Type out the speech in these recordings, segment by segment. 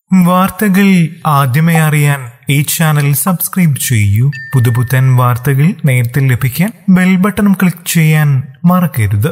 വാർത്തകൾ ആദ്യമേ അറിയാൻ ഈ ചാനൽ സബ്സ്ക്രൈബ് ചെയ്യൂ പുതുപുത്തൻ വാർത്തകൾ നേരത്തെ ലഭിക്കാൻ ബെൽ ബട്ടൺ ക്ലിക്ക് ചെയ്യാൻ മറക്കരുത്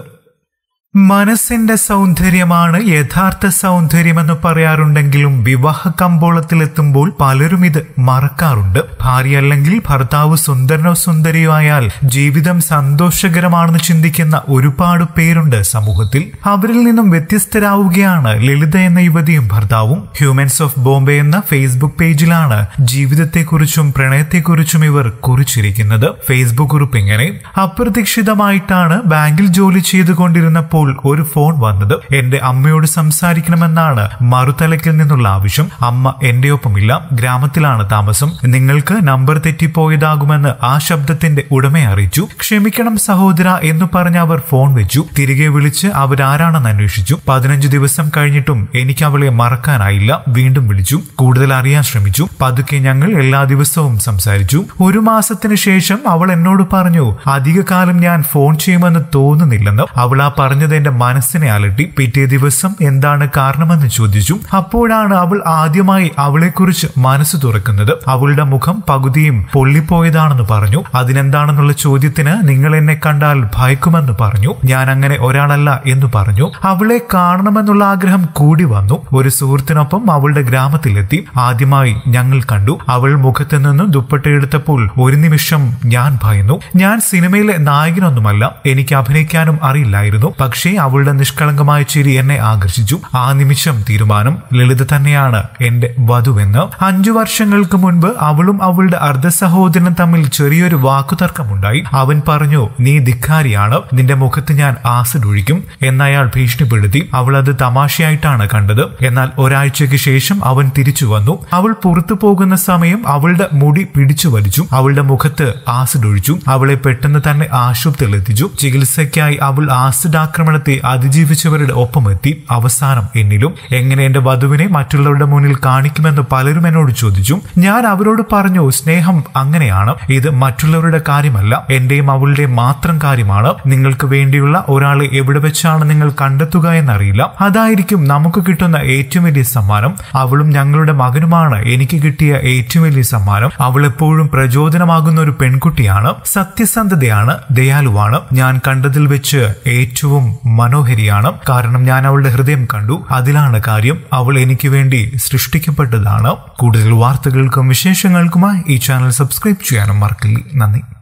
മനസ്സിന്റെ സൗന്ദര്യമാണ് യഥാർത്ഥ സൗന്ദര്യമെന്ന് പറയാറുണ്ടെങ്കിലും വിവാഹ കമ്പോളത്തിലെത്തുമ്പോൾ പലരും ഇത് മറക്കാറുണ്ട് ഭാര്യ അല്ലെങ്കിൽ ഭർത്താവ് സുന്ദരനോ സുന്ദരിയോ ആയാൽ ജീവിതം സന്തോഷകരമാണെന്ന് ചിന്തിക്കുന്ന ഒരുപാട് പേരുണ്ട് സമൂഹത്തിൽ അവരിൽ നിന്നും വ്യത്യസ്തരാവുകയാണ് ലളിത എന്ന യുവതിയും ഭർത്താവും ഹ്യൂമൻസ് ഓഫ് ബോംബെ എന്ന ഫേസ്ബുക്ക് പേജിലാണ് ജീവിതത്തെക്കുറിച്ചും പ്രണയത്തെക്കുറിച്ചും ഇവർ കുറിച്ചിരിക്കുന്നത് ഫേസ്ബുക്ക് കുറിപ്പ് ഇങ്ങനെ അപ്രതീക്ഷിതമായിട്ടാണ് ബാങ്കിൽ ജോലി ചെയ്തുകൊണ്ടിരുന്നപ്പോൾ ഒരു ഫോൺ വന്നത് എന്റെ അമ്മയോട് സംസാരിക്കണമെന്നാണ് മറുതലക്കിൽ നിന്നുള്ള ആവശ്യം അമ്മ എന്റെ ഒപ്പമില്ല ഗ്രാമത്തിലാണ് താമസം നിങ്ങൾക്ക് നമ്പർ തെറ്റിപ്പോയതാകുമെന്ന് ആ ശബ്ദത്തിന്റെ ഉടമയെ അറിയിച്ചു ക്ഷമിക്കണം സഹോദര എന്ന് പറഞ്ഞ് അവർ ഫോൺ വെച്ചു തിരികെ വിളിച്ച് അവരാരാണെന്ന് അന്വേഷിച്ചു പതിനഞ്ച് ദിവസം കഴിഞ്ഞിട്ടും എനിക്ക് അവളെ മറക്കാനായില്ല വീണ്ടും വിളിച്ചു കൂടുതൽ അറിയാൻ ശ്രമിച്ചു പതുക്കെ ഞങ്ങൾ എല്ലാ ദിവസവും സംസാരിച്ചു ഒരു മാസത്തിന് ശേഷം അവൾ എന്നോട് പറഞ്ഞു അധിക കാലം ഞാൻ ഫോൺ ചെയ്യുമെന്ന് തോന്നുന്നില്ലെന്ന് അവൾ ആ പറഞ്ഞത് എന്റെ മനസ്സിനെ അലട്ടി പിറ്റേ ദിവസം എന്താണ് കാരണമെന്ന് ചോദിച്ചു അപ്പോഴാണ് അവൾ ആദ്യമായി അവളെക്കുറിച്ച് മനസ്സ് തുറക്കുന്നത് അവളുടെ മുഖം പകുതിയും പൊള്ളിപ്പോയതാണെന്ന് പറഞ്ഞു അതിനെന്താണെന്നുള്ള ചോദ്യത്തിന് നിങ്ങൾ എന്നെ കണ്ടാൽ ഭയക്കുമെന്ന് പറഞ്ഞു ഞാൻ അങ്ങനെ ഒരാളല്ല എന്ന് പറഞ്ഞു അവളെ കാണണമെന്നുള്ള ആഗ്രഹം കൂടി വന്നു ഒരു സുഹൃത്തിനൊപ്പം അവളുടെ ഗ്രാമത്തിലെത്തി ആദ്യമായി ഞങ്ങൾ കണ്ടു അവൾ മുഖത്ത് നിന്ന് ദുപ്പട്ടയെടുത്തപ്പോൾ ഒരു നിമിഷം ഞാൻ ഭയന്നു ഞാൻ സിനിമയിലെ നായകനൊന്നുമല്ല എനിക്ക് അഭിനയിക്കാനും അറിയില്ലായിരുന്നു പക്ഷേ അവളുടെ നിഷ്കളങ്കമായ ചിരി എന്നെ ആകർഷിച്ചു ആ നിമിഷം തീരുമാനം ലളിത തന്നെയാണ് എന്റെ വധുവെന്ന് അഞ്ചു വർഷങ്ങൾക്ക് മുൻപ് അവളും അവളുടെ അർദ്ധ സഹോദരനും തമ്മിൽ ചെറിയൊരു വാക്കുതർക്കമുണ്ടായി അവൻ പറഞ്ഞു നീ ധിക്കാരിയാണ് നിന്റെ മുഖത്ത് ഞാൻ ആസിഡ് ഒഴിക്കും എന്നയാൾ ഭീഷണിപ്പെടുത്തി അവൾ അത് തമാശയായിട്ടാണ് കണ്ടത് എന്നാൽ ഒരാഴ്ചയ്ക്ക് ശേഷം അവൻ തിരിച്ചു വന്നു അവൾ പുറത്തു പോകുന്ന സമയം അവളുടെ മുടി പിടിച്ചു വലിച്ചു അവളുടെ മുഖത്ത് ആസിഡ് ഒഴിച്ചു അവളെ പെട്ടെന്ന് തന്നെ ആശുപത്രിയിൽ എത്തിച്ചു ചികിത്സയ്ക്കായി അവൾ ആസിഡ് ആക്രമണത്തെ അതിജീവിച്ചവരുടെ ഒപ്പമെത്തി അവസാനം എന്നിലും എങ്ങനെ എന്റെ വധുവിനെ മറ്റുള്ളവരുടെ മുന്നിൽ കാണിക്കുമെന്ന് പലരും എന്നോട് ചോദിച്ചു ഞാൻ അവരോട് പറഞ്ഞു സ്നേഹം അങ്ങനെയാണ് ഇത് മറ്റുള്ളവരുടെ കാര്യമല്ല എന്റെയും അവളുടെയും മാത്രം കാര്യമാണ് നിങ്ങൾക്ക് വേണ്ടിയുള്ള ഒരാളെ എവിടെ വെച്ചാണ് നിങ്ങൾ കണ്ടെത്തുക എന്നറിയില്ല അതായിരിക്കും നമുക്ക് കിട്ടുന്ന ഏറ്റവും വലിയ സമ്മാനം അവളും ഞങ്ങളുടെ മകനുമാണ് എനിക്ക് കിട്ടിയ ഏറ്റവും വലിയ സമ്മാനം അവൾ എപ്പോഴും പ്രചോദനമാകുന്ന ഒരു പെൺകുട്ടിയാണ് സത്യസന്ധതയാണ് ദയാലുവാണ് ഞാൻ കണ്ടതിൽ വെച്ച് ഏറ്റവും മനോഹരിയാണ് കാരണം ഞാൻ അവളുടെ ഹൃദയം കണ്ടു അതിലാണ് കാര്യം അവൾ എനിക്ക് വേണ്ടി സൃഷ്ടിക്കപ്പെട്ടതാണ് കൂടുതൽ വാർത്തകൾക്കും വിശേഷങ്ങൾക്കുമായി ഈ ചാനൽ സബ്സ്ക്രൈബ് ചെയ്യാനും മറക്കില്ല നന്ദി